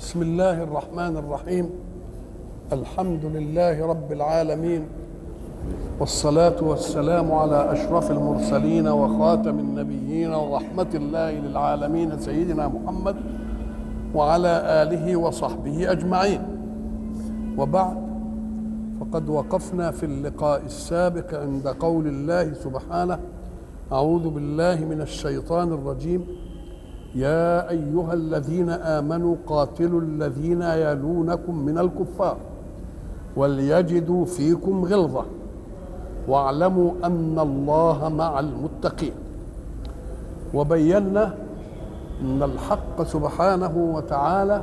بسم الله الرحمن الرحيم الحمد لله رب العالمين والصلاة والسلام على أشرف المرسلين وخاتم النبيين ورحمة الله للعالمين سيدنا محمد وعلى آله وصحبه أجمعين وبعد فقد وقفنا في اللقاء السابق عند قول الله سبحانه أعوذ بالله من الشيطان الرجيم يا أيها الذين آمنوا قاتلوا الذين يلونكم من الكفار وليجدوا فيكم غلظة واعلموا أن الله مع المتقين وبينا أن الحق سبحانه وتعالى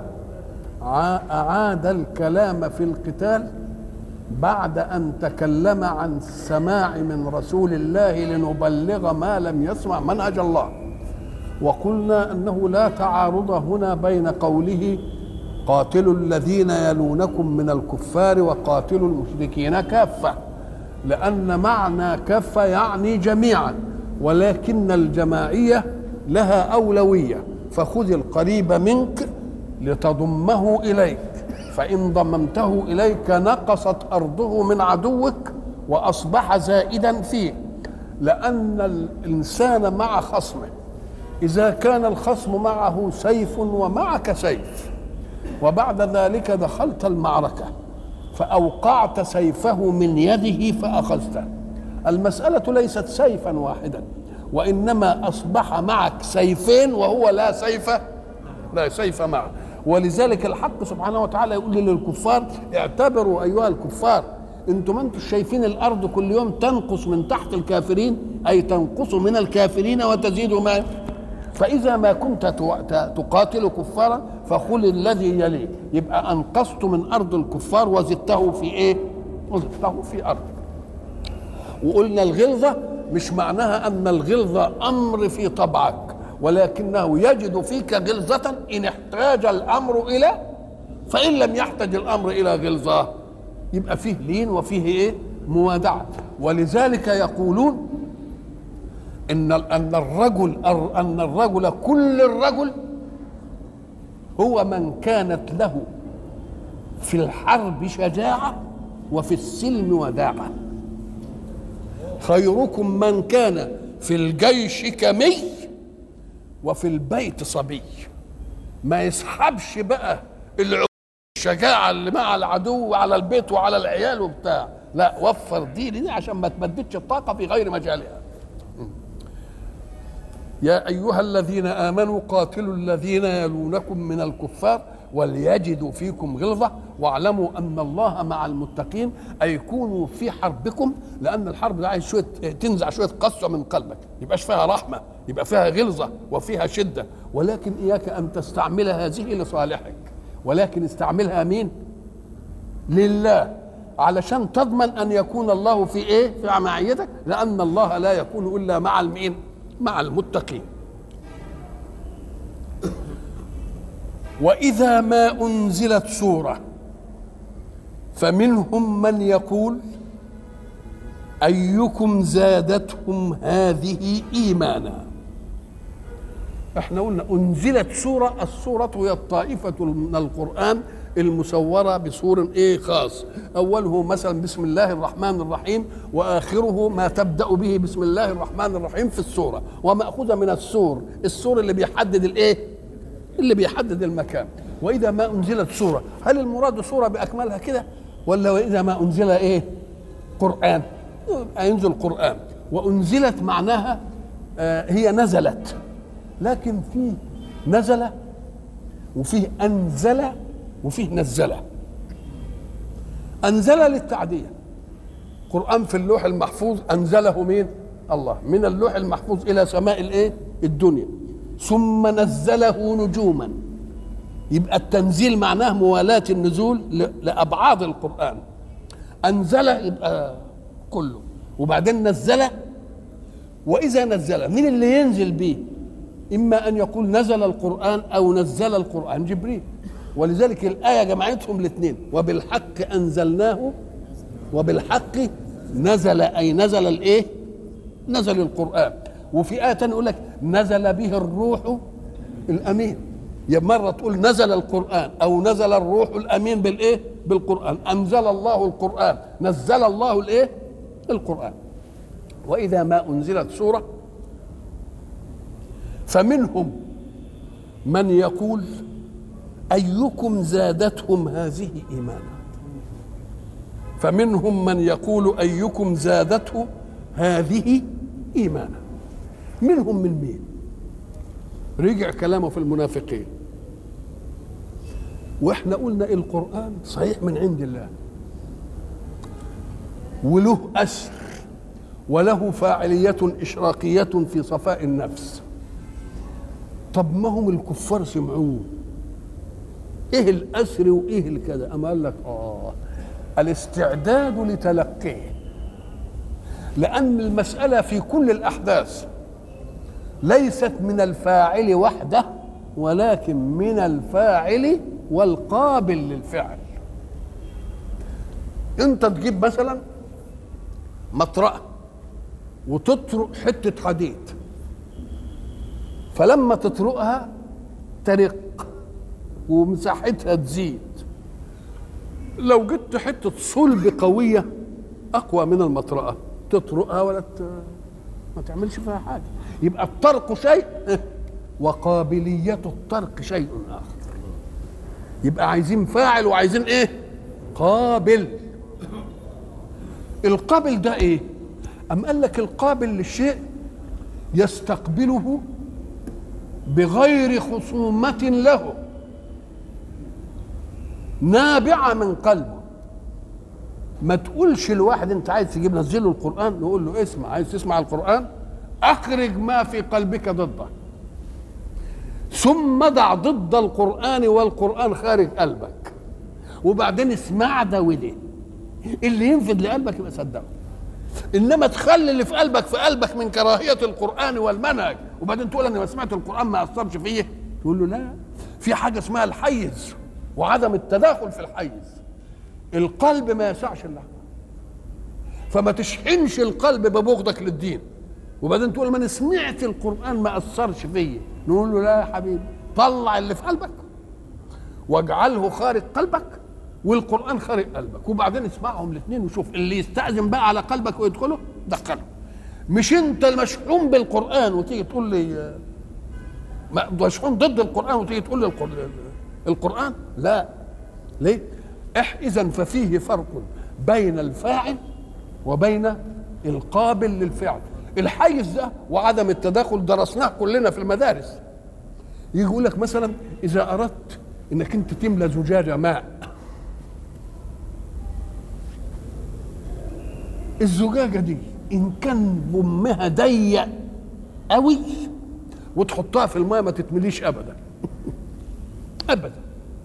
أعاد الكلام في القتال بعد أن تكلم عن السماع من رسول الله لنبلغ ما لم يسمع منهج الله وقلنا انه لا تعارض هنا بين قوله قاتلوا الذين يلونكم من الكفار وقاتلوا المشركين كافه لان معنى كافه يعني جميعا ولكن الجماعيه لها اولويه فخذ القريب منك لتضمه اليك فان ضممته اليك نقصت ارضه من عدوك واصبح زائدا فيه لان الانسان مع خصمه إذا كان الخصم معه سيف ومعك سيف وبعد ذلك دخلت المعركة فأوقعت سيفه من يده فأخذته المسألة ليست سيفا واحدا وإنما أصبح معك سيفين وهو لا سيف لا سيف معه ولذلك الحق سبحانه وتعالى يقول للكفار اعتبروا أيها الكفار انتم ما انتم شايفين الارض كل يوم تنقص من تحت الكافرين اي تنقص من الكافرين وتزيد ما فإذا ما كنت تقاتل كفارا فخل الذي يليك يبقى أنقصت من أرض الكفار وزدته في إيه؟ وزدته في أرض وقلنا الغلظة مش معناها أن الغلظة أمر في طبعك ولكنه يجد فيك غلظة إن احتاج الأمر إلى فإن لم يحتج الأمر إلى غلظة يبقى فيه لين وفيه إيه؟ موادعة ولذلك يقولون ان ان الرجل ان الرجل كل الرجل هو من كانت له في الحرب شجاعه وفي السلم وداعه خيركم من كان في الجيش كمي وفي البيت صبي ما يسحبش بقى الشجاعه اللي مع العدو وعلى البيت وعلى العيال وبتاع لا وفر دي دي عشان ما تبددش الطاقه في غير مجالها يا أيها الذين آمنوا قاتلوا الذين يلونكم من الكفار وليجدوا فيكم غلظة واعلموا أن الله مع المتقين أي كونوا في حربكم لأن الحرب ده عايز شوية تنزع شوية قسوة من قلبك يبقاش فيها رحمة يبقى فيها غلظة وفيها شدة ولكن إياك أن تستعمل هذه لصالحك ولكن استعملها مين لله علشان تضمن أن يكون الله في إيه في معيتك لأن الله لا يكون إلا مع المين مع المتقين واذا ما انزلت سوره فمنهم من يقول ايكم زادتهم هذه ايمانا احنا قلنا انزلت سوره السوره هي الطائفه من القران المسورة بسور ايه خاص أوله مثلا بسم الله الرحمن الرحيم وآخره ما تبدأ به بسم الله الرحمن الرحيم في السورة ومأخوذة من السور السور اللي بيحدد الايه اللي بيحدد المكان وإذا ما أنزلت سورة هل المراد سورة بأكملها كده ولا وإذا ما أنزل ايه قرآن ينزل قرآن وأنزلت معناها آه هي نزلت لكن في نزل وفيه أنزل وفيه نزله انزل للتعديه قران في اللوح المحفوظ انزله مين الله من اللوح المحفوظ الى سماء الايه الدنيا ثم نزله نجوما يبقى التنزيل معناه موالاه النزول لابعاد القران انزل يبقى كله وبعدين نزل واذا نزل مين اللي ينزل به اما ان يقول نزل القران او نزل القران جبريل ولذلك الآية جمعتهم الاثنين وبالحق أنزلناه وبالحق نزل أي نزل الإيه؟ نزل القرآن وفي آية تانية يقول لك نزل به الروح الأمين يا مرة تقول نزل القرآن أو نزل الروح الأمين بالإيه؟ بالقرآن أنزل الله القرآن نزل الله الإيه؟ القرآن وإذا ما أنزلت سورة فمنهم من يقول أيكم زادتهم هذه إيمانا فمنهم من يقول أيكم زادته هذه إيمانا منهم من مين رجع كلامه في المنافقين واحنا قلنا القرآن صحيح من عند الله وله أسر وله فاعلية إشراقية في صفاء النفس طب ما هم الكفار سمعوه ايه الأسر وايه الكذا أما قال لك آه الاستعداد لتلقيه لأن المسألة في كل الأحداث ليست من الفاعل وحده ولكن من الفاعل والقابل للفعل انت تجيب مثلا مطرقه وتطرق حته حديد فلما تطرقها ترق ومساحتها تزيد لو جبت حته صلب قويه اقوى من المطرقه تطرقها ولا ت... ما تعملش فيها حاجه يبقى الطرق شيء وقابليه الطرق شيء اخر يبقى عايزين فاعل وعايزين ايه قابل القابل ده ايه ام قال لك القابل للشيء يستقبله بغير خصومة له نابعة من قلبه ما تقولش الواحد انت عايز تجيب نزله القرآن نقول له اسمع عايز تسمع القرآن اخرج ما في قلبك ضده ثم ضع ضد القرآن والقرآن خارج قلبك وبعدين اسمع ده وده اللي ينفذ لقلبك يبقى صدقه انما تخلي اللي في قلبك في قلبك من كراهيه القران والمنهج وبعدين تقول انا ما سمعت القران ما اثرش فيا تقول له لا في حاجه اسمها الحيز وعدم التداخل في الحيز القلب ما يسعش الا فما تشحنش القلب ببغضك للدين وبعدين تقول ما انا سمعت القران ما اثرش فيا نقول له لا يا حبيبي طلع اللي في قلبك واجعله خارج قلبك والقران خارج قلبك وبعدين اسمعهم الاثنين وشوف اللي يستأذن بقى على قلبك ويدخله دخله مش انت المشحون بالقران وتيجي تقول لي مشحون ضد القران وتيجي تقول لي القران لا ليه اذا ففيه فرق بين الفاعل وبين القابل للفعل الحيز ده وعدم التداخل درسناه كلنا في المدارس يجي يقول لك مثلا اذا اردت انك انت تملى زجاجه ماء الزجاجه دي ان كان بمها ضيق قوي وتحطها في الماء ما تتمليش ابدا ابدا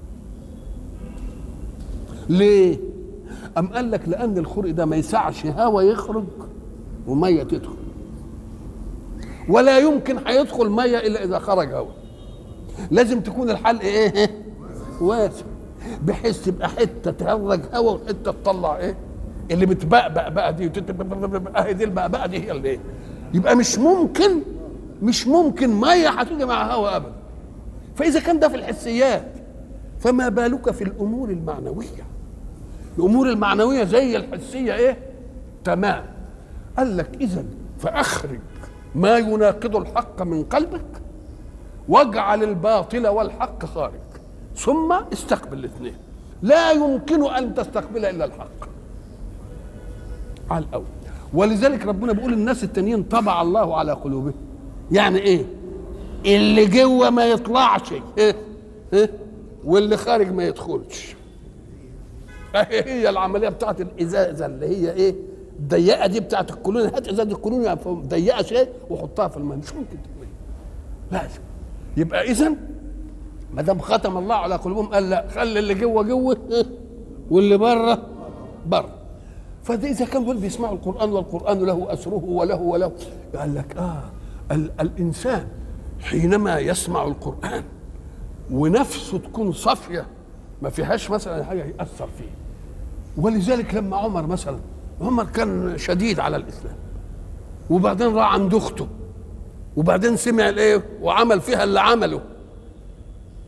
ليه ام قال لك لان الخرق ده ما يسعش هواء يخرج وميه تدخل ولا يمكن هيدخل ميه الا اذا خرج هواء لازم تكون الحلق ايه واسع بحيث تبقى حته تخرج هواء وحته تطلع ايه اللي بتبقبق بقى دي اهي دي البقبقه دي هي اللي ايه يبقى مش ممكن مش ممكن ميه هتيجي مع هواء ابدا فاذا كان ده في الحسيات فما بالك في الامور المعنويه الامور المعنويه زي الحسيه ايه تمام قال لك اذا فاخرج ما يناقض الحق من قلبك واجعل الباطل والحق خارج ثم استقبل الاثنين لا يمكن ان تستقبل الا الحق على الاول ولذلك ربنا بيقول الناس التانيين طبع الله على قلوبهم يعني ايه اللي جوه ما يطلعش إيه؟ إيه؟ واللي خارج ما يدخلش هي العمليه بتاعت الازازه اللي هي ايه الضيقه دي بتاعت الكولونيا هات ازازه الكولونيا ضيقه شيء وحطها في الماء مش ممكن تكون لازم يبقى اذا ما دام ختم الله على قلوبهم قال لا خلي اللي جوه جوه واللي بره بره فده اذا كان دول بيسمعوا القران والقران له اسره وله وله قال لك اه ال الانسان حينما يسمع القران ونفسه تكون صافيه ما فيهاش مثلا حاجه ياثر فيه ولذلك لما عمر مثلا عمر كان شديد على الاسلام وبعدين راح عند اخته وبعدين سمع الايه وعمل فيها اللي عمله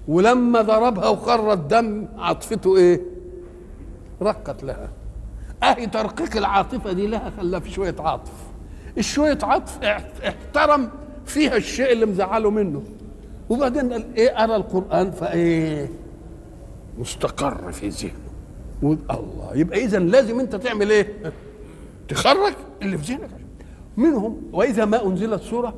ولما ضربها وخر الدم عاطفته ايه رقت لها اهي ترقيق العاطفه دي لها خلاها في شويه عاطف الشويه عطف احترم فيها الشيء اللي مزعله منه وبعدين قال ايه ارى القران فايه مستقر في ذهنه الله يبقى اذا لازم انت تعمل ايه تخرج اللي في ذهنك منهم واذا ما انزلت سوره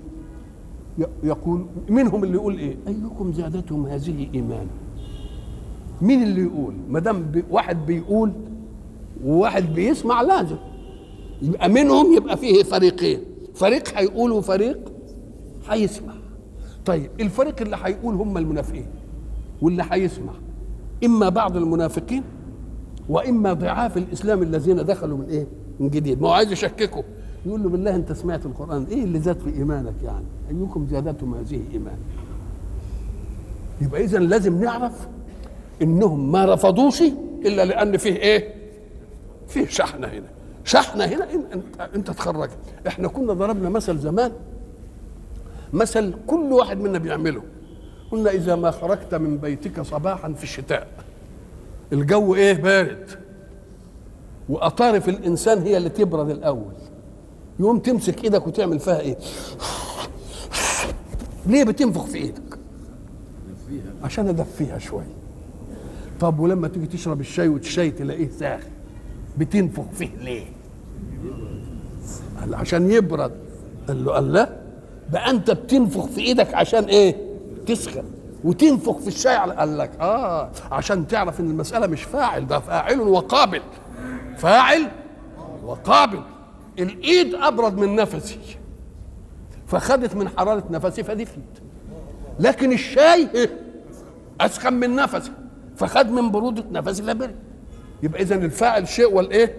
يقول منهم اللي يقول ايه ايكم زادتهم هذه ايمانا مين اللي يقول ما دام بي واحد بيقول وواحد بيسمع لازم يبقى منهم يبقى فيه فريقين فريق هيقول وفريق هيسمع طيب الفريق اللي هيقول هم المنافقين واللي هيسمع اما بعض المنافقين واما ضعاف الاسلام الذين دخلوا من ايه من جديد ما هو عايز يشككه يقول له بالله انت سمعت القران ايه اللي زاد في ايمانك يعني ايكم زادتهم هذه ايمان يبقى اذا لازم نعرف انهم ما رفضوش الا لان فيه ايه فيه شحنه هنا شحنه هنا انت, انت تخرج احنا كنا ضربنا مثل زمان مثل كل واحد منا بيعمله قلنا اذا ما خرجت من بيتك صباحا في الشتاء الجو ايه بارد واطارف الانسان هي اللي تبرد الاول يقوم تمسك ايدك وتعمل فيها ايه ليه بتنفخ في ايدك عشان ادفيها شويه طب ولما تيجي تشرب الشاي والشاي تلاقيه ساخن بتنفخ فيه ليه قال عشان يبرد قال له قال لا بقى انت بتنفخ في ايدك عشان ايه تسخن وتنفخ في الشاي قال لك اه عشان تعرف ان المساله مش فاعل ده فاعل وقابل فاعل وقابل الايد ابرد من نفسي فخدت من حراره نفسي فدفيت لكن الشاي اسخن من نفسي فخد من بروده نفسي فبرد يبقى اذا الفاعل شيء والايه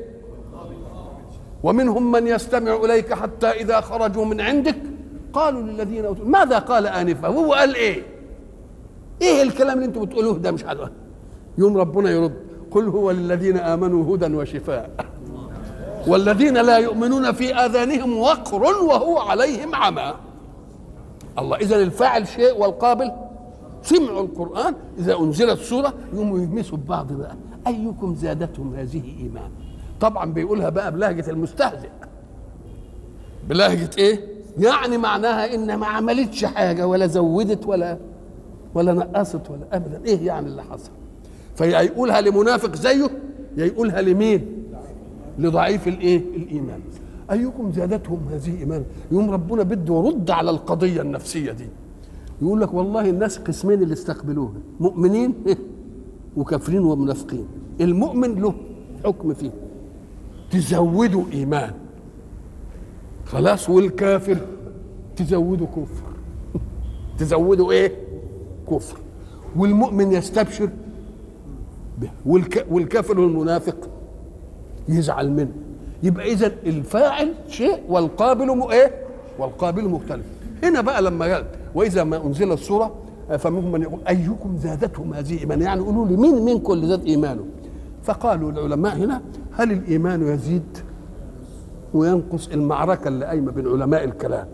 ومنهم من يستمع اليك حتى اذا خرجوا من عندك قالوا للذين اوتوا ماذا قال انفا هو قال ايه ايه الكلام اللي انتم بتقولوه ده مش عارف يوم ربنا يرد قل هو للذين امنوا هدى وشفاء والذين لا يؤمنون في اذانهم وقر وهو عليهم عمى الله اذا الفاعل شيء والقابل سمعوا القران اذا انزلت سوره يقوموا يهمسوا ببعض بقى ايكم زادتهم هذه ايمان طبعا بيقولها بقى بلهجه المستهزئ بلهجه ايه يعني معناها ان ما عملتش حاجه ولا زودت ولا ولا نقصت ولا ابدا ايه يعني اللي حصل فيا يقولها لمنافق زيه يا يقولها لمين لضعيف الايه الايمان ايكم زادتهم هذه ايمانا يوم ربنا بده يرد على القضيه النفسيه دي يقول لك والله الناس قسمين اللي استقبلوها مؤمنين وكافرين ومنافقين المؤمن له حكم فيه تزودوا ايمان خلاص والكافر تزودوا كفر تزودوا ايه كفر والمؤمن يستبشر به والك... والكافر والمنافق يزعل منه يبقى اذا الفاعل شيء والقابل م... ايه والقابل مختلف هنا بقى لما قال واذا ما انزل السوره فمنهم من يقول ايكم زادتهم هذه ايمانا يعني قولوا لي مين منكم اللي زاد ايمانه فقالوا العلماء هنا هل الايمان يزيد وينقص المعركه اللي قايمه بين علماء الكلام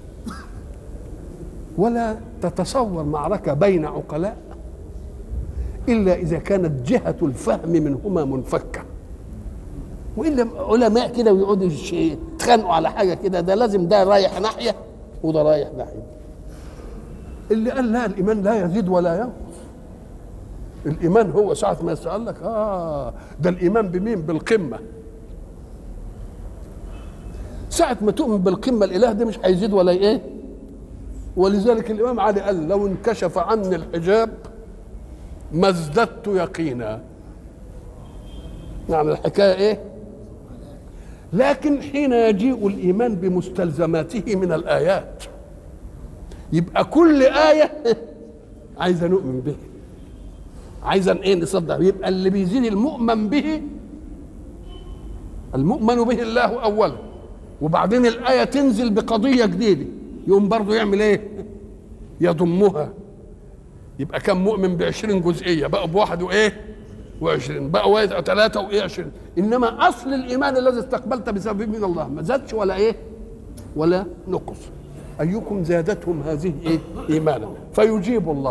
ولا تتصور معركه بين عقلاء الا اذا كانت جهه الفهم منهما منفكه والا علماء كده ويقعدوا يتخانقوا على حاجه كده ده لازم ده رايح ناحيه وده رايح ناحيه اللي قال لا الايمان لا يزيد ولا ينقص الايمان هو ساعه ما يسال لك اه ده الايمان بمين بالقمه ساعة ما تؤمن بالقمة الإله ده مش هيزيد ولا إيه؟ ولذلك الإمام علي قال لو انكشف عني الحجاب ما ازددت يقينا يعني الحكاية إيه؟ لكن حين يجيء الإيمان بمستلزماته من الآيات يبقى كل آية عايزة نؤمن به عايزة إيه نصدق يبقى اللي بيزيد المؤمن به المؤمن به الله أولا وبعدين الآية تنزل بقضية جديدة يقوم برضه يعمل إيه؟ يضمها يبقى كم مؤمن بعشرين جزئية بقى بواحد وإيه؟ وعشرين بقى واحد ثلاثة وإيه عشرين إنما أصل الإيمان الذي استقبلت بسببه من الله ما زادش ولا إيه؟ ولا نقص أيكم زادتهم هذه إيه؟ إيمانا فيجيب الله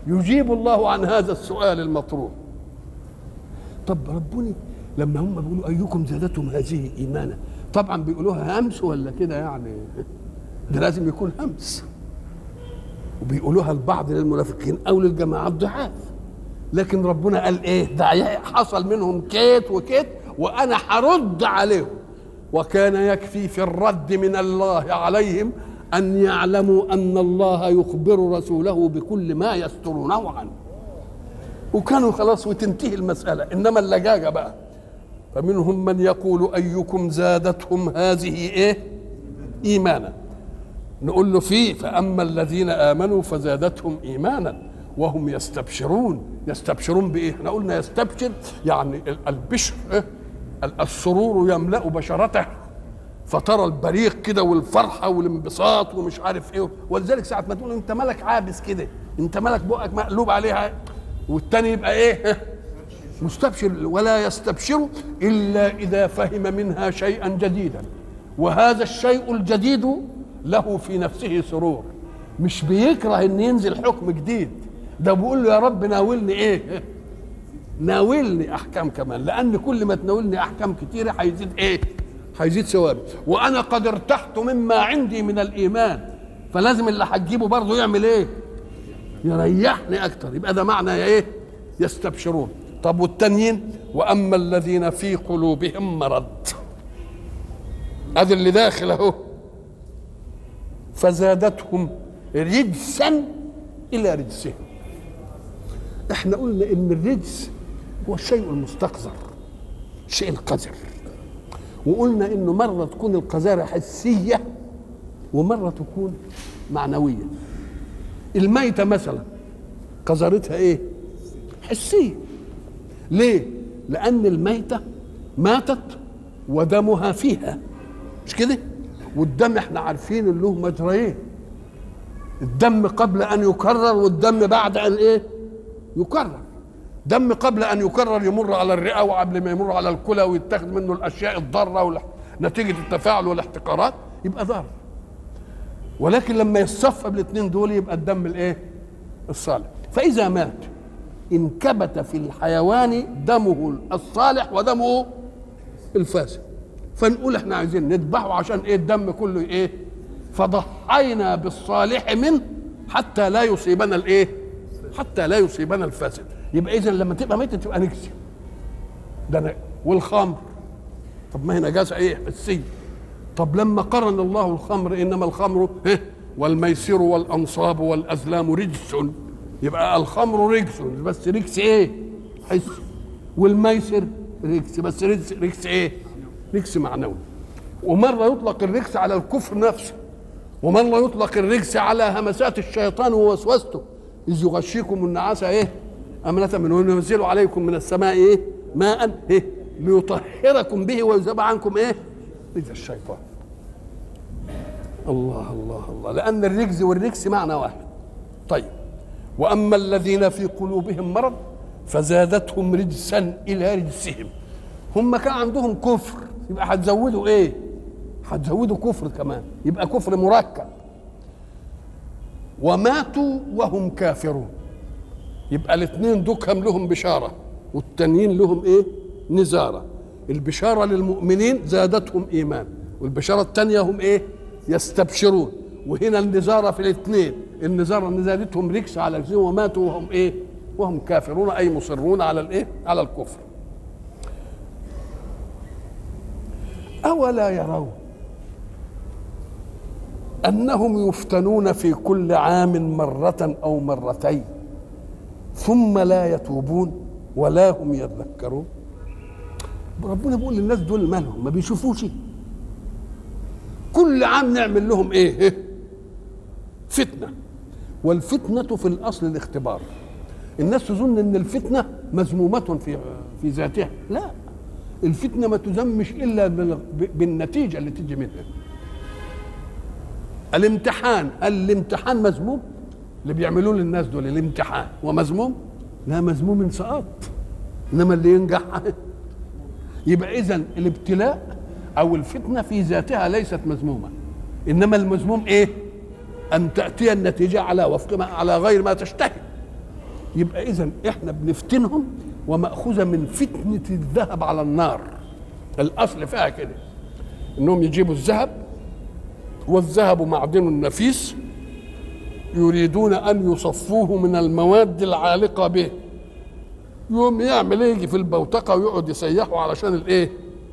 يجيب الله عن هذا السؤال المطروح طب ربني لما هم بيقولوا ايكم زادتهم هذه ايمانا طبعا بيقولوها همس ولا كده يعني ده لازم يكون همس وبيقولوها البعض للمنافقين او للجماعات ضعاف لكن ربنا قال ايه ده حصل منهم كيت وكيت وانا هرد عليهم وكان يكفي في الرد من الله عليهم ان يعلموا ان الله يخبر رسوله بكل ما يسترونه عنه وكانوا خلاص وتنتهي المساله انما اللجاجه بقى فمنهم من يقول ايكم زادتهم هذه ايه ايمانا نقول له فيه فاما الذين امنوا فزادتهم ايمانا وهم يستبشرون يستبشرون بايه احنا قلنا يستبشر يعني البشر إيه؟ السرور يملا بشرته فترى البريق كده والفرحه والانبساط ومش عارف ايه ولذلك ساعه ما تقول انت مالك عابس كده انت مالك بقك مقلوب عليها والتاني يبقى ايه مستبشر ولا يستبشر الا اذا فهم منها شيئا جديدا وهذا الشيء الجديد له في نفسه سرور مش بيكره ان ينزل حكم جديد ده بيقول له يا رب ناولني ايه ناولني احكام كمان لان كل ما تناولني احكام كتيره هيزيد ايه هيزيد ثوابي وانا قد ارتحت مما عندي من الايمان فلازم اللي هتجيبه برضه يعمل ايه يريحني اكتر يبقى ده معنى ايه يستبشرون طب والتانيين واما الذين في قلوبهم مرض ادي اللي داخل اهو فزادتهم رجسا الى رجسهم احنا قلنا ان الرجس هو الشيء المستقذر الشيء القذر وقلنا انه مره تكون القذاره حسيه ومره تكون معنويه الميته مثلا قذرتها ايه حسيه ليه لان الميته ماتت ودمها فيها مش كده والدم احنا عارفين ان له مجريين الدم قبل ان يكرر والدم بعد ان ايه يكرر دم قبل ان يكرر يمر على الرئه وقبل ما يمر على الكلى ويتاخد منه الاشياء الضاره نتيجه التفاعل والاحتقارات يبقى ضار ولكن لما يصفى بالاثنين دول يبقى الدم الايه الصالح فاذا مات انكبت في الحيوان دمه الصالح ودمه الفاسد فنقول احنا عايزين نذبحه عشان ايه الدم كله ايه فضحينا بالصالح منه حتى لا يصيبنا الايه حتى لا يصيبنا الفاسد يبقى اذا لما تبقى ميتة تبقى نجسة ده أنا والخمر طب ما هي نجاسة ايه حسية طب لما قرن الله الخمر انما الخمر إيه؟ والميسر والانصاب والازلام رجس يبقى الخمر رجس بس رجس ايه حس والميسر رجس بس رجس, رجس ايه رجس معنوي ومره يطلق الرجس على الكفر نفسه ومره يطلق الرجس على همسات الشيطان ووسوسته اذ يغشيكم النعاس ايه أمنة منه وينزل عليكم من السماء ايه ماء ايه ليطهركم به ويذهب عنكم ايه رجس الشيطان الله الله الله لأن الرجز والرجس معنى واحد طيب وأما الذين في قلوبهم مرض فزادتهم رجسا إلى رجسهم هم كان عندهم كفر يبقى هتزودوا ايه هتزودوا كفر كمان يبقى كفر مركب وماتوا وهم كافرون يبقى الاثنين دكهم لهم بشارة والتانيين لهم ايه نزارة البشارة للمؤمنين زادتهم إيمان والبشارة الثانية هم ايه يستبشرون وهنا النزارة في الاثنين النزارة ان زادتهم ركس على ركسهم وماتوا وهم ايه وهم كافرون اي مصرون على الايه على الكفر اولا يرون انهم يفتنون في كل عام مره او مرتين ثم لا يتوبون ولا هم يذكرون ربنا بيقول للناس دول مالهم ما بيشوفوش كل عام نعمل لهم ايه فتنه والفتنه في الاصل الاختبار الناس تظن ان الفتنه مذمومه في في ذاتها لا الفتنه ما تذمش الا بالنتيجه اللي تيجي منها الامتحان الامتحان مذموم اللي بيعملوه للناس دول الامتحان هو مذموم لا مذموم انسقاط انما اللي ينجح يبقى اذا الابتلاء او الفتنه في ذاتها ليست مذمومه انما المذموم ايه ان تاتي النتيجه على وفق ما على غير ما تشتهي يبقى اذا احنا بنفتنهم ومأخوذة من فتنة الذهب على النار الأصل فيها كده إنهم يجيبوا الذهب والذهب معدن نفيس يريدون أن يصفوه من المواد العالقة به يوم يعمل ايه يجي في البوتقة ويقعد يسيحه علشان الايه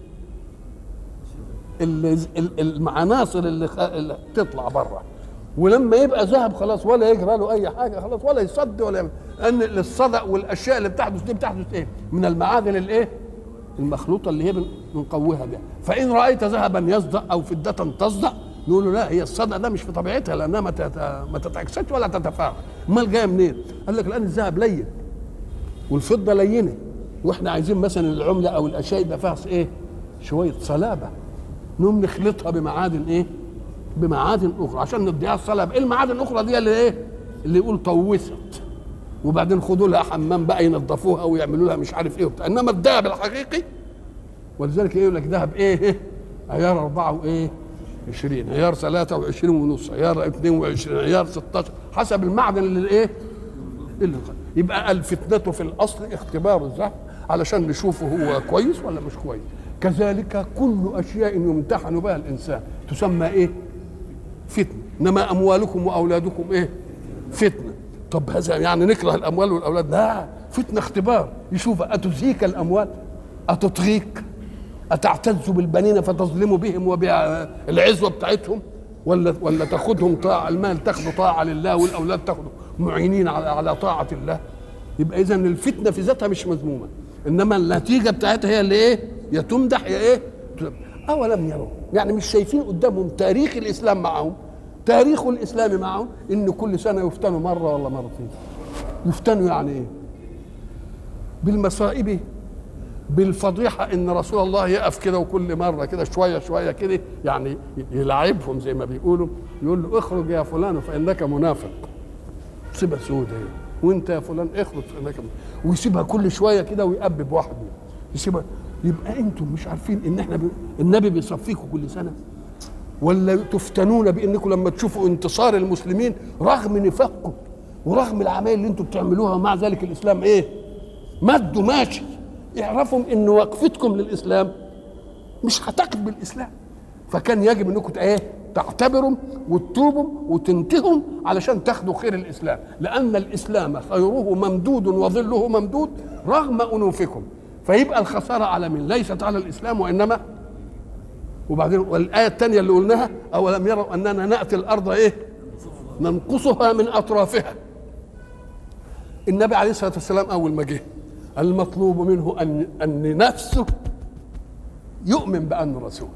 العناصر اللي, اللي تطلع بره ولما يبقى ذهب خلاص ولا يجرى له اي حاجه خلاص ولا يصد ولا يعمل ان الصدأ والاشياء اللي بتحدث دي بتحدث ايه؟ من المعادن الايه؟ المخلوطه اللي هي بنقويها بها فان رايت ذهبا يصدأ او فضه تصدأ نقول له لا هي الصدأ ده مش في طبيعتها لانها ما ما تتعكسش ولا تتفاعل امال جايه منين؟ قال لك الان الذهب لين والفضه لينه واحنا عايزين مثلا العمله او الاشياء يبقى فيها ايه؟ شويه صلابه نقوم نخلطها بمعادن ايه؟ بمعادن اخرى عشان نديها الصلابه ايه المعادن الاخرى دي اللي ايه؟ اللي يقول طوست وبعدين خدوا لها حمام بقى ينظفوها ويعملوا لها مش عارف ايه وبتاع انما الذهب الحقيقي ولذلك يقول لك ذهب ايه؟ عيار أربعة وإيه؟ 20 عيار 23 ونص عيار 22 عيار 16 حسب المعدن اللي ايه؟ اللي يبقى الفتنة في الأصل اختبار الذهب علشان نشوفه هو كويس ولا مش كويس كذلك كل أشياء يمتحن بها الإنسان تسمى إيه؟ فتنة إنما أموالكم وأولادكم إيه؟ فتنة طب هذا يعني نكره الأموال والأولاد لا فتنة اختبار يشوف أتزهيك الأموال أتطغيك أتعتز بالبنين فتظلم بهم وبالعزوة بتاعتهم ولا ولا تاخذهم طاعة المال تاخذه طاعة لله والأولاد تاخذه معينين على على طاعة الله يبقى إذا الفتنة في ذاتها مش مذمومة إنما النتيجة بتاعتها هي اللي إيه؟ يا تمدح يا إيه؟ أولم يروا يعني مش شايفين قدامهم تاريخ الإسلام معهم تاريخ الإسلام معهم إن كل سنة يفتنوا مرة ولا مرتين يفتنوا يعني إيه؟ بالمصائب بالفضيحه ان رسول الله يقف كده وكل مره كده شويه شويه كده يعني يلعبهم زي ما بيقولوا يقول له اخرج يا فلان فانك منافق مصيبه سودة وانت يا فلان اخرج فانك منافق. ويسيبها كل شويه كده ويأبب واحد يسيبها يبقى انتم مش عارفين ان احنا بي... النبي بيصفيكم كل سنه ولا تفتنون بانكم لما تشوفوا انتصار المسلمين رغم نفاقكم ورغم العمايل اللي انتم بتعملوها ومع ذلك الاسلام ايه؟ مد ماشي اعرفوا ان وقفتكم للاسلام مش هتقف بالاسلام فكان يجب انكم ايه تعتبروا وتتوبوا وتنتهوا علشان تاخدوا خير الاسلام لان الاسلام خيره ممدود وظله ممدود رغم انوفكم فيبقى الخساره على من ليست على الاسلام وانما وبعدين والايه الثانيه اللي قلناها اولم يروا اننا ناتي الارض ايه ننقصها من اطرافها النبي عليه الصلاه والسلام اول ما جه المطلوب منه ان ان نفسه يؤمن بانه رسول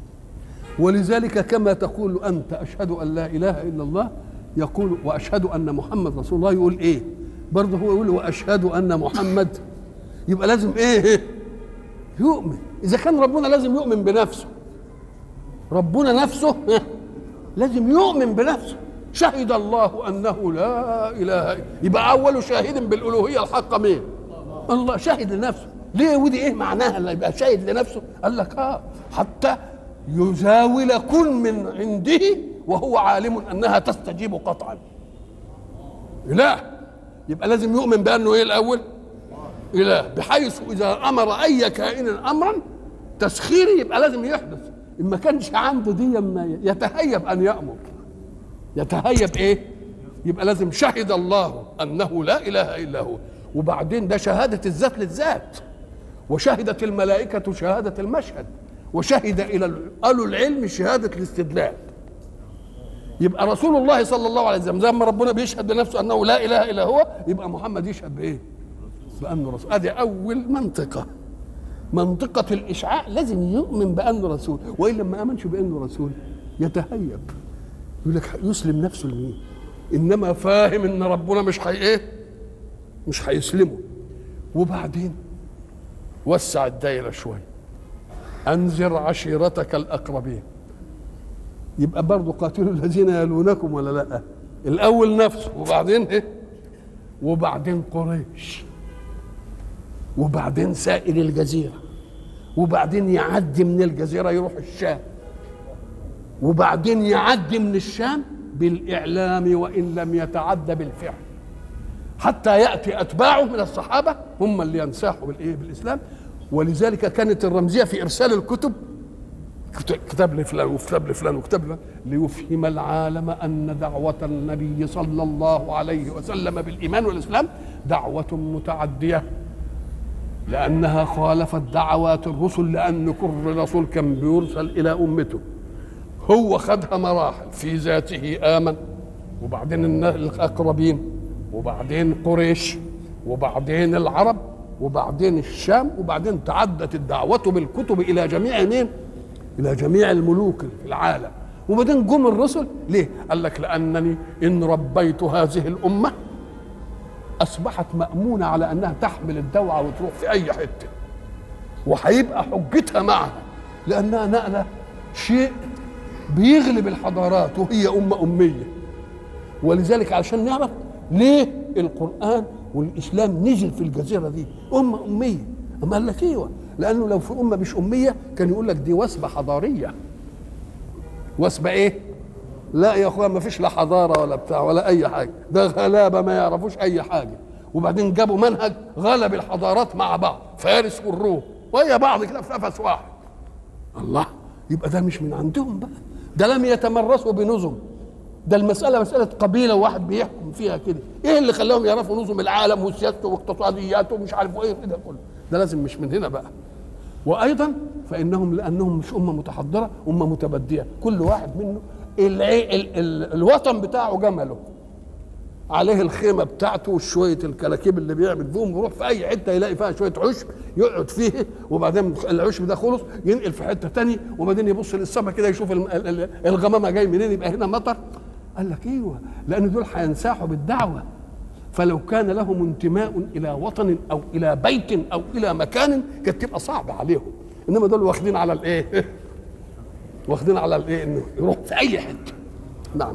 ولذلك كما تقول انت اشهد ان لا اله الا الله يقول واشهد ان محمد رسول الله يقول ايه برضه هو يقول واشهد ان محمد يبقى لازم ايه يؤمن اذا كان ربنا لازم يؤمن بنفسه ربنا نفسه لازم يؤمن بنفسه شهد الله انه لا اله الا يبقى اول شاهد بالالوهيه الحقه مين الله شاهد لنفسه ليه ودي ايه معناها اللي يبقى شاهد لنفسه قال لك اه حتى يزاول كل من عنده وهو عالم انها تستجيب قطعا اله يبقى لازم يؤمن بانه ايه الاول اله بحيث اذا امر اي كائن امرا تسخيري يبقى لازم يحدث ان ما كانش عنده دي ما يتهيب ان يامر يتهيب ايه يبقى لازم شهد الله انه لا اله الا هو وبعدين ده شهادة الذات للذات وشهدت الملائكة شهادة المشهد وشهد إلى قالوا العلم شهادة الاستدلال يبقى رسول الله صلى الله عليه وسلم زي ما ربنا بيشهد لنفسه أنه لا إله إلا هو يبقى محمد يشهد بإيه؟ بأنه رسول هذه أول منطقة منطقة الإشعاع لازم يؤمن بأنه رسول وإلا ما آمنش بأنه رسول يتهيب يقول لك يسلم نفسه لمين؟ إنما فاهم إن ربنا مش حي إيه؟ مش هيسلموا وبعدين وسع الدايرة شوي أنذر عشيرتك الأقربين يبقى برضه قاتلوا الذين يلونكم ولا لا الأول نفسه وبعدين إيه وبعدين قريش وبعدين سائر الجزيرة وبعدين يعدي من الجزيرة يروح الشام وبعدين يعدي من الشام بالإعلام وإن لم يتعد بالفعل حتى ياتي اتباعه من الصحابه هم اللي ينساحوا بالايه بالاسلام ولذلك كانت الرمزيه في ارسال الكتب كتاب لفلان وكتاب لفلان وكتاب لفلان ليفهم العالم ان دعوه النبي صلى الله عليه وسلم بالايمان والاسلام دعوه متعديه لانها خالفت دعوات الرسل لان كل رسول كان بيرسل الى امته هو خدها مراحل في ذاته امن وبعدين الاقربين وبعدين قريش وبعدين العرب وبعدين الشام وبعدين تعدت الدعوة بالكتب إلى جميع مين؟ إلى جميع الملوك في العالم وبعدين جم الرسل ليه؟ قال لك لأنني إن ربيت هذه الأمة أصبحت مأمونة على أنها تحمل الدوعة وتروح في أي حتة وهيبقى حجتها معها لأنها نقلة شيء بيغلب الحضارات وهي أمة أمية ولذلك عشان نعرف ليه القرآن والإسلام نزل في الجزيرة دي أمة أمية أما قال لك ايوه لأنه لو في أمة مش أمية كان يقول لك دي وثبة حضارية وثبة إيه؟ لا يا اخويا ما فيش لا حضاره ولا بتاع ولا اي حاجه ده غلابه ما يعرفوش اي حاجه وبعدين جابوا منهج غلب الحضارات مع بعض فارس والروم وهي بعض كده في نفس واحد الله يبقى ده مش من عندهم بقى ده لم يتمرسوا بنظم ده المسألة مسألة قبيلة واحد بيحكم فيها كده ايه اللي خلاهم يعرفوا نظم العالم وسياسته واقتصادياته ومش عارف ايه ده كله ده لازم مش من هنا بقى وايضا فانهم لانهم مش امه متحضره امه متبديه كل واحد منه العي... ال... ال... الوطن بتاعه جمله عليه الخيمة بتاعته وشوية الكلاكيب اللي بيعمل بيهم يروح في أي حتة يلاقي فيها شوية عشب يقعد فيه وبعدين العشب ده خلص ينقل في حتة تاني وبعدين يبص للسماء كده يشوف الغمامة جاي منين يبقى هنا مطر قال لك ايوه لأن دول هينساحوا بالدعوة فلو كان لهم انتماء إلى وطن أو إلى بيت أو إلى مكان كانت تبقى صعبة عليهم إنما دول واخدين على الإيه؟ واخدين على الايه انه يروح في اي حته نعم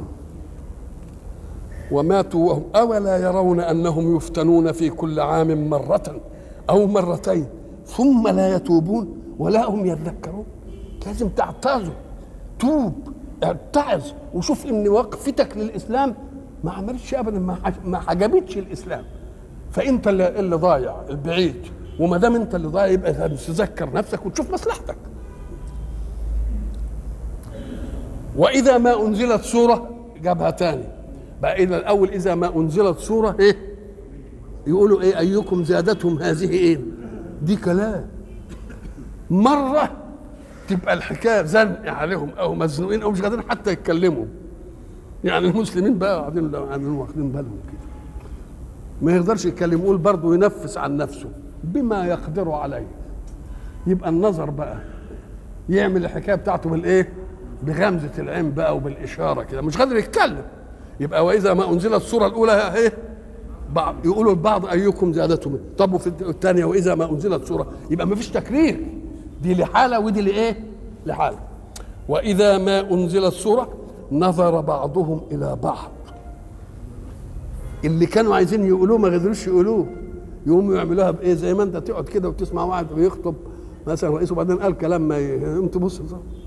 وماتوا وهم اولا يرون انهم يفتنون في كل عام مره او مرتين ثم لا يتوبون ولا هم يذكرون لازم تعتذر توب اتعظ وشوف ان وقفتك للاسلام ما عملتش ابدا ما حجبتش الاسلام فانت اللي, اللي ضايع البعيد وما دام انت اللي ضايع يبقى تذكر نفسك وتشوف مصلحتك واذا ما انزلت سوره جابها تاني بقى اذا الاول اذا ما انزلت سوره ايه يقولوا ايه ايكم زادتهم هذه ايه دي كلام مره تبقى الحكايه زنق عليهم او مزنوقين او مش قادرين حتى يتكلموا يعني المسلمين بقى قاعدين قاعدين واخدين بالهم كده ما يقدرش يتكلم يقول برضه ينفس عن نفسه بما يقدر عليه يبقى النظر بقى يعمل الحكايه بتاعته بالايه بغمزه العين بقى وبالاشاره كده مش قادر يتكلم يبقى واذا ما انزلت السوره الاولى ايه بعض يقولوا البعض ايكم زادته طب وفي الثانيه واذا ما انزلت سوره يبقى ما فيش تكرير دي لحاله ودي لايه لحاله واذا ما انزلت سوره نظر بعضهم الى بعض اللي كانوا عايزين يقولوه ما قدروش يقولوه يقوموا يعملوها بايه زي ما انت تقعد كده وتسمع واحد بيخطب مثلا رئيس وبعدين قال كلام ما يقوم تبص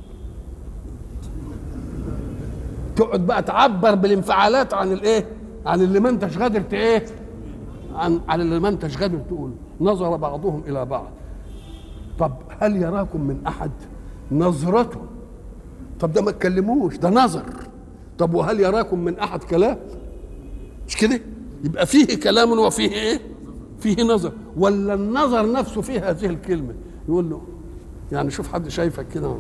تقعد بقى تعبر بالانفعالات عن الايه عن اللي ما انتش قادر ايه عن عن اللي ما انتش قادر تقول نظر بعضهم الى بعض طب هل يراكم من احد نظرته طب ده ما تكلموش ده نظر طب وهل يراكم من احد كلام مش كده يبقى فيه كلام وفيه ايه فيه نظر ولا النظر نفسه فيه هذه الكلمه يقول له يعني شوف حد شايفك كده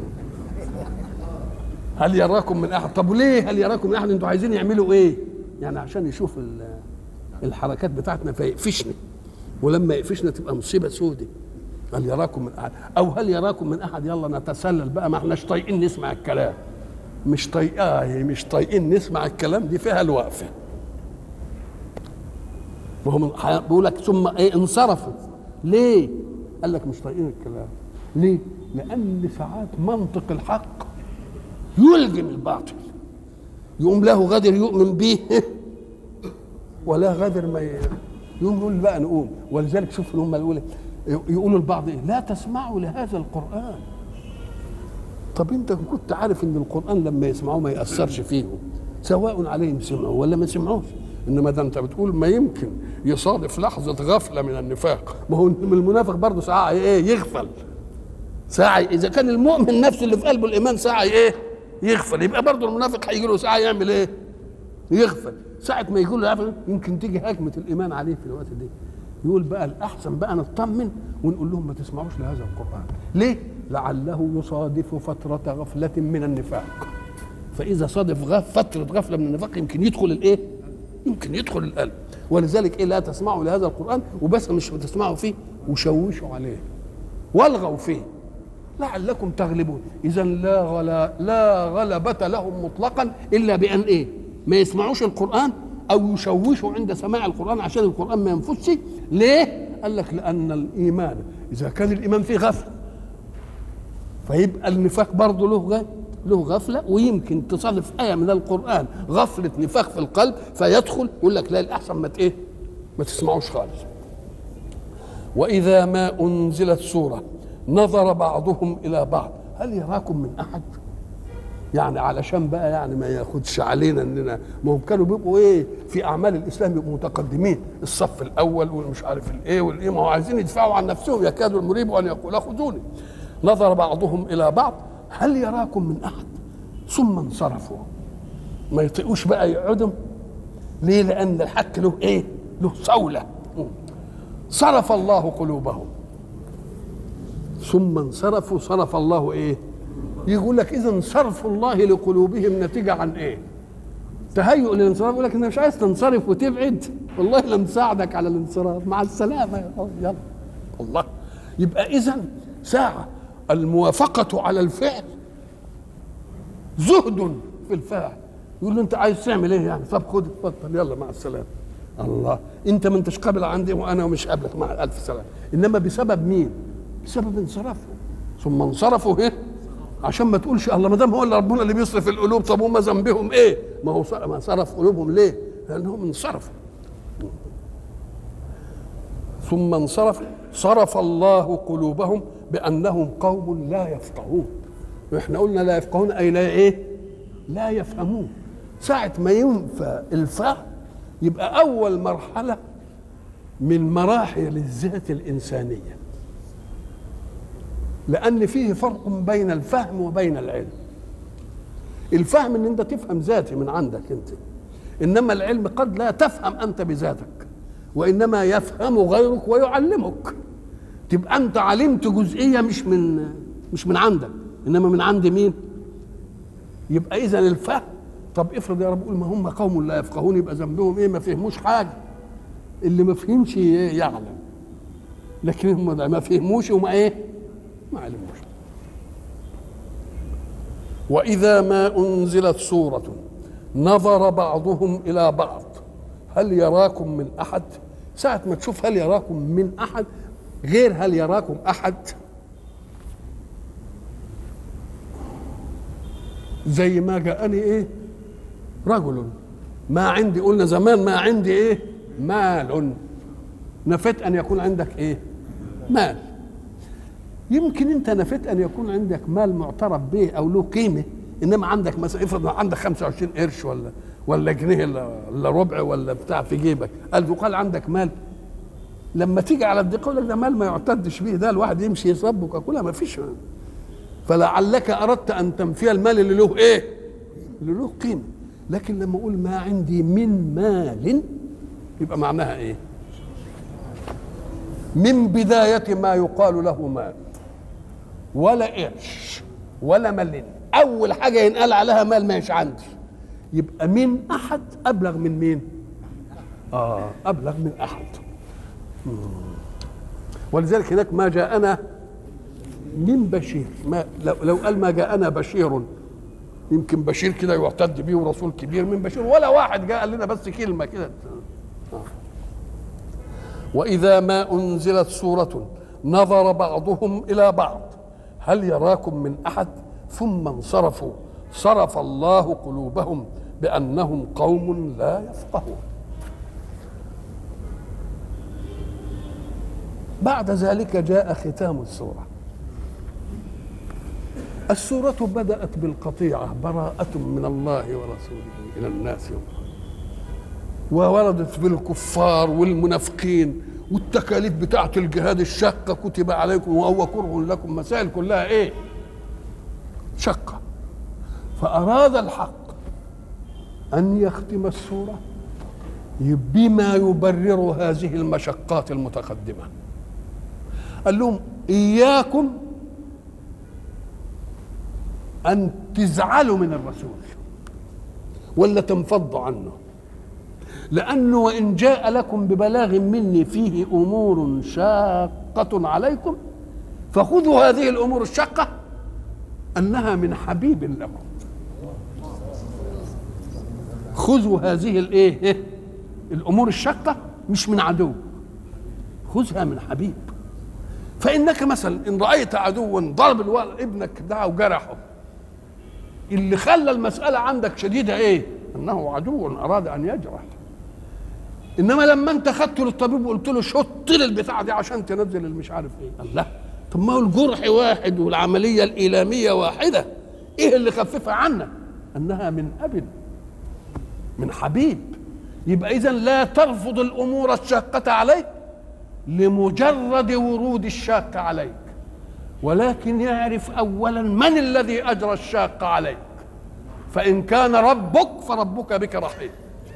هل يراكم من احد طب وليه هل يراكم من احد انتوا عايزين يعملوا ايه يعني عشان يشوف الحركات بتاعتنا فيقفشنا ولما يقفشنا تبقى مصيبه سودة هل يراكم من احد او هل يراكم من احد يلا نتسلل بقى ما احناش طايقين نسمع الكلام مش طايقاه مش طايقين نسمع الكلام دي فيها الوقفه وهم بيقول لك ثم ايه انصرفوا ليه؟ قال لك مش طايقين الكلام ليه؟ لأن ساعات منطق الحق يلجم الباطل يقوم له غدر يؤمن به ولا غدر ما يقوم يقول بقى نقوم ولذلك شوف هم يقول يقولوا البعض ايه لا تسمعوا لهذا القران طب انت كنت عارف ان القران لما يسمعوه ما ياثرش فيهم سواء عليهم سمعوا ولا ما سمعوش انما ده انت بتقول ما يمكن يصادف لحظه غفله من النفاق ما هو المنافق برضه ساعه ايه يغفل ساعه اذا كان المؤمن نفسه اللي في قلبه الايمان ساعه ايه يغفل يبقى برضه المنافق هيجي له ساعه يعمل ايه يغفل ساعه ما يقول له يمكن تيجي هجمه الايمان عليه في الوقت ده يقول بقى الاحسن بقى نطمن ونقول لهم ما تسمعوش لهذا القران ليه لعله يصادف فتره غفله من النفاق فاذا صادف غف فتره غفله من النفاق يمكن يدخل الايه يمكن يدخل القلب ولذلك ايه لا تسمعوا لهذا القران وبس مش بتسمعوا فيه وشوشوا عليه والغوا فيه لعلكم تغلبون اذا لا غلا لا غلبة لهم مطلقا الا بان ايه ما يسمعوش القران او يشوشوا عند سماع القران عشان القران ما ينفذش ليه قال لك لان الايمان اذا كان الايمان فيه غفله فيبقى النفاق برضه له له غفله ويمكن تصادف ايه من القران غفله نفاق في القلب فيدخل يقول لك لا الاحسن ما ايه ما تسمعوش خالص واذا ما انزلت سوره نظر بعضهم الى بعض هل يراكم من احد يعني علشان بقى يعني ما ياخدش علينا اننا ما هم كانوا بيبقوا ايه في اعمال الاسلام بيبقوا متقدمين الصف الاول والمش عارف الايه والايه ما هو عايزين يدفعوا عن نفسهم يكاد المريب ان يقول خذوني نظر بعضهم الى بعض هل يراكم من احد ثم انصرفوا ما يطيقوش بقى يقعدوا ليه لان الحق له ايه له صوله صرف الله قلوبهم ثم انصرفوا صرف الله ايه يقول لك اذا صرف الله لقلوبهم نتيجه عن ايه تهيؤ للانصراف يقول لك انت مش عايز تنصرف وتبعد والله لم ساعدك على الانصراف مع السلامه يلا الله يبقى اذا ساعه الموافقه على الفعل زهد في الفاعل يقول له انت عايز تعمل ايه يعني طب خد اتفضل يلا مع السلامه الله انت ما انتش قابل عندي وانا مش قابلك مع الف سلامه انما بسبب مين بسبب انصرافه ثم انصرفوا ايه عشان ما تقولش الله ما دام هو اللي ربنا اللي بيصرف القلوب طب هم ذنبهم ايه ما هو ما صرف قلوبهم ليه لانهم انصرفوا ثم انصرف صرف الله قلوبهم بانهم قوم لا يفقهون احنا قلنا لا يفقهون اي لا ايه لا يفهمون ساعة ما ينفى الفهم يبقى أول مرحلة من مراحل الذات الإنسانية لأن فيه فرق بين الفهم وبين العلم الفهم ان انت تفهم ذاتي من عندك انت انما العلم قد لا تفهم انت بذاتك وانما يفهم غيرك ويعلمك تبقى انت علمت جزئيه مش من مش من عندك انما من عند مين يبقى اذا الفهم طب افرض يا رب قول ما هم قوم لا يفقهون يبقى ذنبهم ايه ما فهموش حاجه اللي ما فهمش يعلم لكن هم ما فهموش وما ايه ما علموش واذا ما انزلت سوره نظر بعضهم الى بعض هل يراكم من احد ساعه ما تشوف هل يراكم من احد غير هل يراكم احد زي ما جاءني ايه رجل ما عندي قلنا زمان ما عندي ايه مال نفيت ان يكون عندك ايه مال يمكن انت نفيت ان يكون عندك مال معترف به او له قيمه انما عندك مثلا افرض عندك 25 قرش ولا ولا جنيه ولا ربع ولا بتاع في جيبك قال يقال عندك مال لما تيجي على الدقيقه يقول لك ده مال ما يعتدش به ده الواحد يمشي يصبك كلها ما فيش فلعلك اردت ان تنفي المال اللي له ايه؟ اللي له قيمه لكن لما اقول ما عندي من مال يبقى معناها ايه؟ من بداية ما يقال له مال ولا قرش ولا ملين أول حاجة ينقال عليها مال ماهيش عندي يبقى من أحد أبلغ من مين؟ آه أبلغ من أحد مم. ولذلك هناك ما جاءنا من بشير ما لو, لو قال ما جاءنا بشير يمكن بشير كده يعتد به رسول كبير من بشير ولا واحد جاء لنا بس كلمه كده واذا ما انزلت سوره نظر بعضهم الى بعض هل يراكم من احد ثم انصرفوا صرف الله قلوبهم بانهم قوم لا يفقهون بعد ذلك جاء ختام السوره السورة بدأت بالقطيعة براءة من الله ورسوله إلى الناس ووردت في الكفار والمنافقين والتكاليف بتاعة الجهاد الشاقة كتب عليكم وهو كره لكم مسائل كلها ايه شقة فأراد الحق أن يختم السورة بما يبرر هذه المشقات المتقدمة قال لهم إياكم أن تزعلوا من الرسول ولا تنفضوا عنه لأنه وإن جاء لكم ببلاغ مني فيه أمور شاقة عليكم فخذوا هذه الأمور الشاقة أنها من حبيب لكم خذوا هذه الايه الامور الشاقه مش من عدو خذها من حبيب فانك مثلا ان رايت عدوا ضرب الولد ابنك ده وجرحه اللي خلى المساله عندك شديده ايه انه عدو اراد ان يجرح انما لما انت خدته للطبيب وقلت له شط لي البتاع دي عشان تنزل المش عارف ايه الله طب ما هو الجرح واحد والعمليه الايلاميه واحده ايه اللي خففها عنك انها من اب من حبيب يبقى اذا لا ترفض الامور الشاقه عليك لمجرد ورود الشاق عليك ولكن يعرف اولا من الذي اجرى الشاق عليك فان كان ربك فربك بك رحيم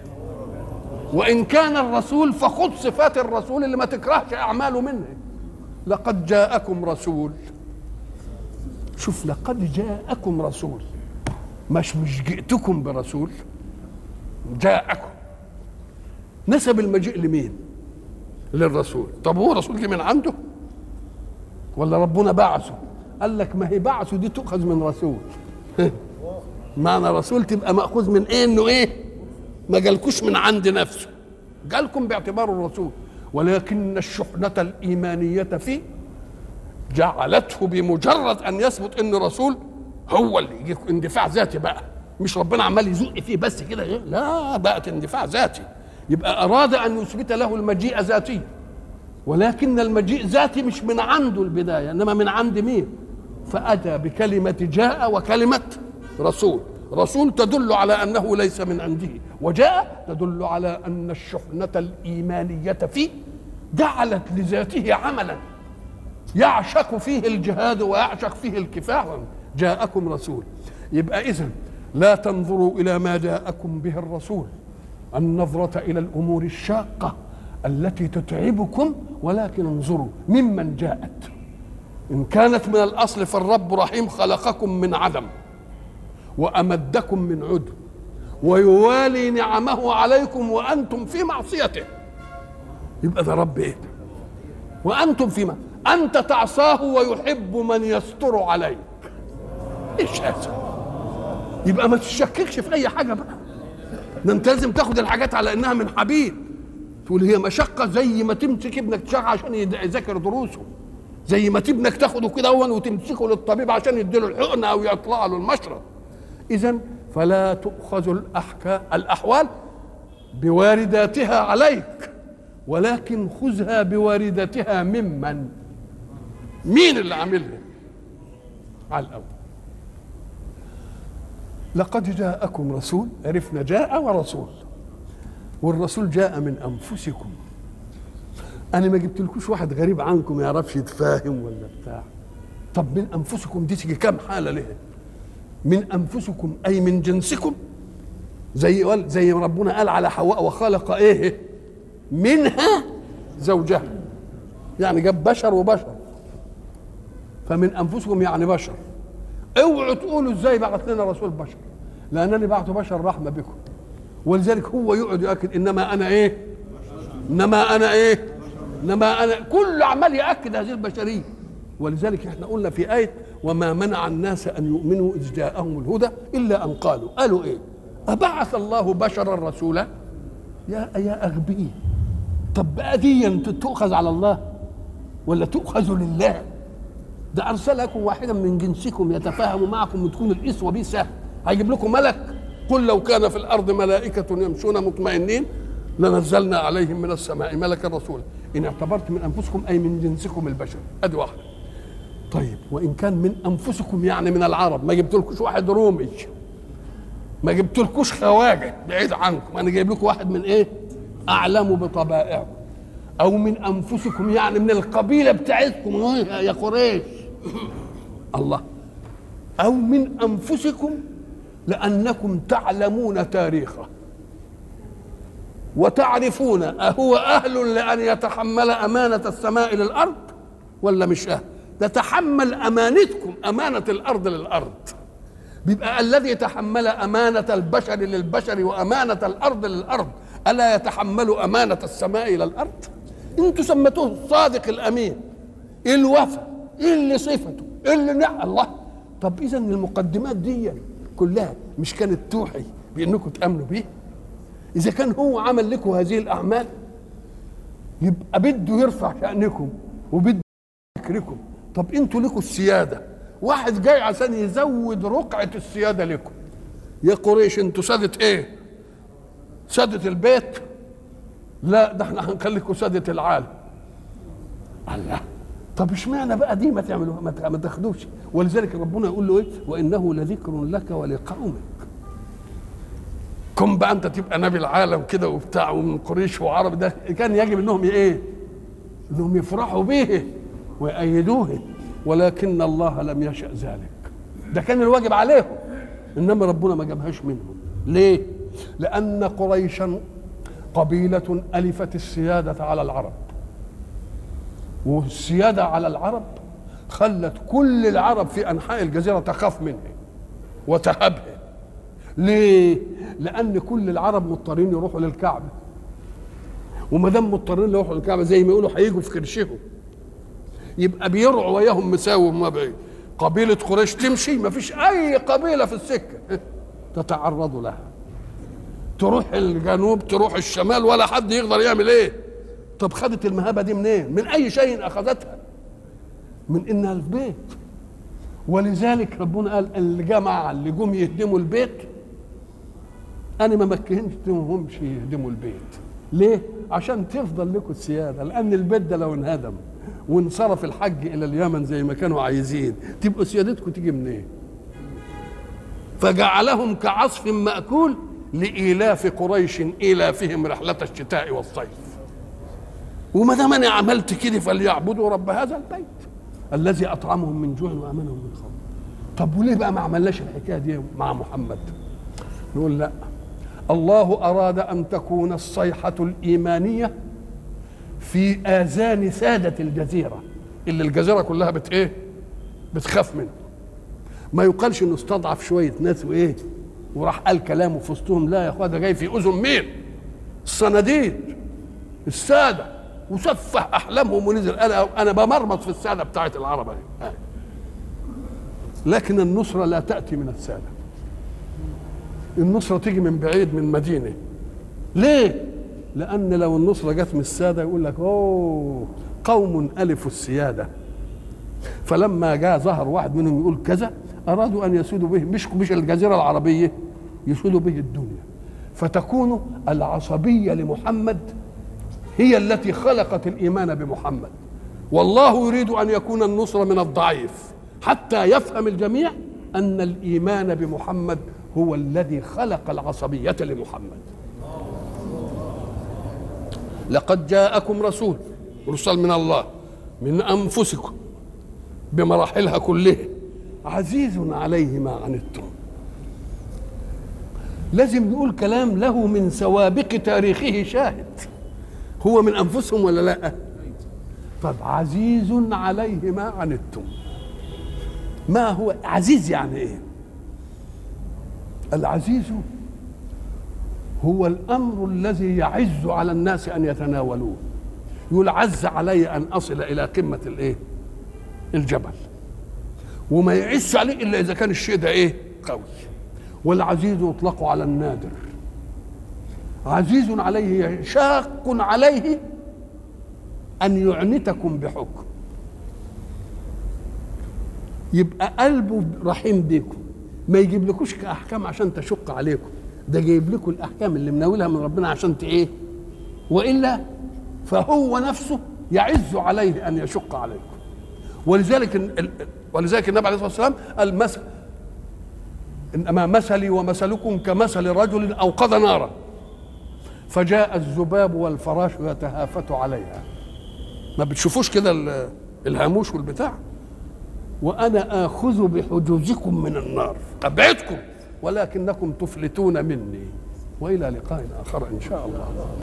وان كان الرسول فخذ صفات الرسول اللي ما تكرهش اعماله منه لقد جاءكم رسول شوف لقد جاءكم رسول مش مش جئتكم برسول جاءكم نسب المجيء لمين للرسول طب هو الرسول جه من عنده ولا ربنا بعثه قال لك ما هي بعثه دي تؤخذ من رسول معنى رسول تبقى مأخوذ من ايه انه ايه ما جالكوش من عند نفسه جالكم باعتباره الرسول ولكن الشحنة الإيمانية فيه جعلته بمجرد أن يثبت أن رسول هو اللي يجي اندفاع ذاتي بقى مش ربنا عمال يزق فيه بس كده لا بقت اندفاع ذاتي يبقى أراد أن يثبت له المجيء ذاتي ولكن المجيء ذاتي مش من عنده البداية إنما من عند مين فأتى بكلمة جاء وكلمة رسول رسول تدل على أنه ليس من عنده وجاء تدل على أن الشحنة الإيمانية فيه جعلت لذاته عملا يعشق فيه الجهاد ويعشق فيه الكفاح جاءكم رسول يبقى إذن لا تنظروا الى ما جاءكم به الرسول النظره الى الامور الشاقه التي تتعبكم ولكن انظروا ممن جاءت ان كانت من الاصل فالرب رحيم خلقكم من عدم وامدكم من عدو ويوالي نعمه عليكم وانتم في معصيته يبقى ده رب ايه وانتم فيما انت تعصاه ويحب من يستر عليك ايش هذا يبقى ما تشككش في اي حاجه بقى ده انت لازم تاخد الحاجات على انها من حبيب تقول هي مشقه زي ما تمسك ابنك تشغل عشان يذاكر دروسه زي ما ابنك تاخده كده وتمسكه للطبيب عشان يديله الحقنه او يطلع له المشرب اذا فلا تؤخذ الاحكام الاحوال بوارداتها عليك ولكن خذها بواردتها ممن مين اللي عاملها على الاول لقد جاءكم رسول عرفنا جاء ورسول والرسول جاء من انفسكم انا ما جبتلكوش واحد غريب عنكم ما يعرفش يتفاهم ولا بتاع طب من انفسكم دي تيجي كام حاله ليه من انفسكم اي من جنسكم زي زي ربنا قال على حواء وخلق ايه منها زوجها يعني جاب بشر وبشر فمن انفسكم يعني بشر اوعوا تقولوا ازاي بعث لنا رسول بشر لانني بعث بشر رحمه بكم ولذلك هو يقعد يؤكد انما انا ايه انما انا ايه انما انا كل عمال ياكد هذه البشريه ولذلك احنا قلنا في ايه وما منع الناس ان يؤمنوا اذ جاءهم الهدى الا ان قالوا قالوا ايه ابعث الله بشرا رسولا يا يا اغبياء طب بقى دي تؤخذ على الله ولا تؤخذ لله ده ارسلكم واحدا من جنسكم يتفاهم معكم وتكون الاسوه به سهل هيجيب لكم ملك قل لو كان في الارض ملائكه يمشون مطمئنين لنزلنا عليهم من السماء ملكا رسولا ان اعتبرت من انفسكم اي من جنسكم البشر ادي واحده طيب وان كان من انفسكم يعني من العرب ما جبتلكوش واحد رومي ما جبتلكوش خواجه بعيد عنكم انا جايب لكم واحد من ايه اعلم بطبائعكم او من انفسكم يعني من القبيله بتاعتكم يا قريش الله او من انفسكم لانكم تعلمون تاريخه وتعرفون أهو أهل لأن يتحمل أمانة السماء للأرض ولا مش أهل تتحمل أمانتكم أمانة الأرض للأرض بيبقى الذي تحمل أمانة البشر للبشر وأمانة الأرض للأرض ألا يتحمل أمانة السماء إلى الأرض أنتوا سميتوه الصادق الأمين إيه الوفا إيه اللي صفته إيه اللي نعم الله طب إذا المقدمات دي كلها مش كانت توحي بأنكم تأمنوا بيه إذا كان هو عمل لكم هذه الأعمال يبقى بده يرفع شأنكم وبده ذكركم طب انتوا لكم السيادة واحد جاي عشان يزود رقعة السيادة لكم يا قريش انتوا سادة ايه سادة البيت لا ده احنا هنخليكم سادة العالم الله طب اشمعنى بقى دي ما تعملوها ما تاخدوش ولذلك ربنا يقول له ايه وانه لذكر لك ولقومك كن بقى انت تبقى نبي العالم كده وبتاع ومن قريش وعرب ده كان يجب انهم ايه انهم يفرحوا به ويأيدوه ولكن الله لم يشأ ذلك ده كان الواجب عليهم انما ربنا ما جابهاش منهم ليه لان قريشا قبيله الفت السياده على العرب والسياده على العرب خلت كل العرب في انحاء الجزيره تخاف منها وتهبها ليه لان كل العرب مضطرين يروحوا للكعبه وما دام مضطرين يروحوا للكعبه زي ما يقولوا هيجوا في كرشهم يبقى بيرعوا وياهم مساوي وما بعيد قبيله قريش تمشي ما فيش اي قبيله في السكه تتعرضوا لها تروح الجنوب تروح الشمال ولا حد يقدر يعمل ايه طب خدت المهابه دي منين من اي شيء اخذتها من انها البيت ولذلك ربنا قال الجماعه اللي جم يهدموا البيت انا ما مكنتهمش يهدموا البيت ليه عشان تفضل لكم السياده لان البيت ده لو انهدم وانصرف الحج الى اليمن زي ما كانوا عايزين تبقوا سيادتكم تيجي منين فجعلهم كعصف ماكول لإيلاف قريش إيلافهم رحلة الشتاء والصيف وما دام أنا عملت كده فليعبدوا رب هذا البيت الذي أطعمهم من جوع وآمنهم من خوف طب وليه بقى ما عملناش الحكاية دي مع محمد نقول لا الله أراد أن تكون الصيحة الإيمانية في آذان سادة الجزيرة اللي الجزيرة كلها بت إيه بتخاف منه ما يقالش انه استضعف شويه ناس وايه وراح قال كلامه في وسطهم لا يا اخويا ده جاي في اذن مين؟ الصناديد الساده وسفه احلامهم ونزل انا انا بمرمط في الساده بتاعت العرب اهي لكن النصره لا تاتي من الساده النصره تيجي من بعيد من مدينه ليه؟ لان لو النصره جت من الساده يقول لك اوه قوم الفوا السياده فلما جاء ظهر واحد منهم يقول كذا ارادوا ان يسودوا به مش مش الجزيره العربيه يسودوا به الدنيا فتكون العصبيه لمحمد هي التي خلقت الايمان بمحمد والله يريد ان يكون النصر من الضعيف حتى يفهم الجميع ان الايمان بمحمد هو الذي خلق العصبيه لمحمد لقد جاءكم رسول رسل من الله من انفسكم بمراحلها كلها عزيز عليه ما عنتم لازم نقول كلام له من سوابق تاريخه شاهد هو من انفسهم ولا لا طب عزيز عليه ما عنتم ما هو عزيز يعني ايه العزيز هو الامر الذي يعز على الناس ان يتناولوه يقول عز علي ان اصل الى قمه الايه الجبل وما يعز عليه الا اذا كان الشيء ده ايه قوي والعزيز يطلق على النادر عزيز عليه شاق عليه ان يعنتكم بحكم يبقى قلبه رحيم بيكم ما يجيب لكوش احكام عشان تشق عليكم ده جايب لكم الاحكام اللي مناولها من ربنا عشان ايه والا فهو نفسه يعز عليه ان يشق عليكم ولذلك ولذلك النبي عليه الصلاه والسلام قال مثل انما مثلي ومثلكم كمثل رجل اوقد نارا فجاء الذباب والفراش يتهافت عليها ما بتشوفوش كده ال- الهاموش والبتاع وانا اخذ بحجوزكم من النار ابعدكم ولكنكم تفلتون مني والى لقاء اخر ان شاء الله